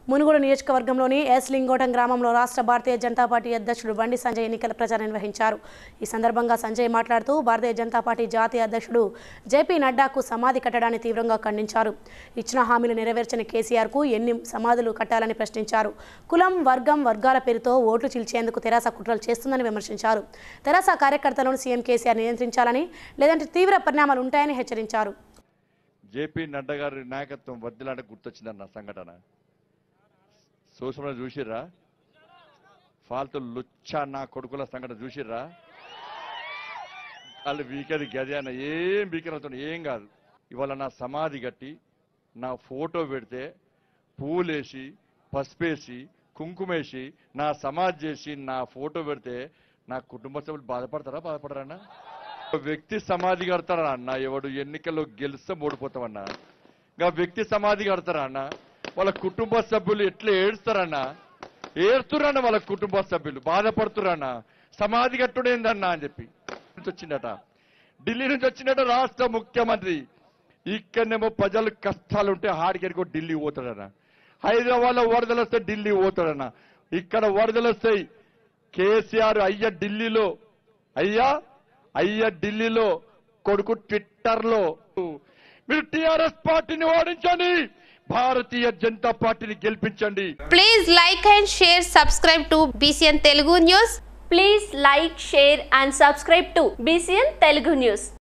మునుగోడు నియోజకవర్గంలోని ఎస్ లింగోటం గ్రామంలో రాష్ట్ర భారతీయ జనతా పార్టీ అధ్యక్షుడు బండి సంజయ్ ఎన్నికల ప్రచారం నిర్వహించారు ఈ సందర్భంగా సంజయ్ మాట్లాడుతూ భారతీయ జనతా పార్టీ జాతీయ అధ్యక్షుడు జేపీ నడ్డాకు సమాధి కట్టడాన్ని తీవ్రంగా ఖండించారు ఇచ్చిన హామీలు నెరవేర్చని కేసీఆర్కు ఎన్ని సమాధులు కట్టాలని ప్రశ్నించారు కులం వర్గం వర్గాల పేరుతో ఓట్లు చీల్చేందుకు తెరాస కుట్రలు చేస్తుందని విమర్శించారు తెరాస కార్యకర్తలను సీఎం కేసీఆర్ నియంత్రించాలని లేదంటే తీవ్ర పరిణామాలు ఉంటాయని హెచ్చరించారు జేపీ నడ్డా గారి నాయకత్వం వర్దిలాంటి గుర్తొచ్చిందన్న సంఘటన సోషల్ చూసిర్రా ఫాల్తు లుచ్చా నా కొడుకుల సంఘటన చూసిర్రా వాళ్ళు వీకేది గది అన్న ఏం వీకెనవుతుంది ఏం కాదు ఇవాళ నా సమాధి కట్టి నా ఫోటో పెడితే పూలేసి పసుపేసి కుంకుమేసి నా సమాధి చేసి నా ఫోటో పెడితే నా కుటుంబ సభ్యులు బాధపడతారా బాధపడరా ఒక వ్యక్తి సమాధి కడతారా అన్న ఎవడు ఎన్నికల్లో గెలిస్తే ఓడిపోతామన్నా ఇంకా వ్యక్తి సమాధి కడతారా అన్న వాళ్ళ కుటుంబ సభ్యులు ఎట్లా ఏడుస్తారన్నా ఏడుతురన్న వాళ్ళ కుటుంబ సభ్యులు బాధపడుతురన్న సమాధి కట్టుడేందన్నా అని చెప్పి నుంచి వచ్చిందట ఢిల్లీ నుంచి వచ్చిందట రాష్ట్ర ముఖ్యమంత్రి ఇక్కడనేమో ప్రజలు కష్టాలు ఉంటే హాడికెళ్ళి ఢిల్లీ పోతాడన్న హైదరాబాద్ లో వరదలు వస్తే ఢిల్లీ పోతాడన్న ఇక్కడ వరదలు వస్తాయి కేసీఆర్ అయ్య ఢిల్లీలో అయ్యా అయ్య ఢిల్లీలో కొడుకు ట్విట్టర్ లో మీరు టిఆర్ఎస్ పార్టీని ఓడించండి భారతీయ జనతా పార్టీని గెలిపించండి Please like and share, subscribe to BCN Telugu News. Please like, share and subscribe to BCN Telugu News.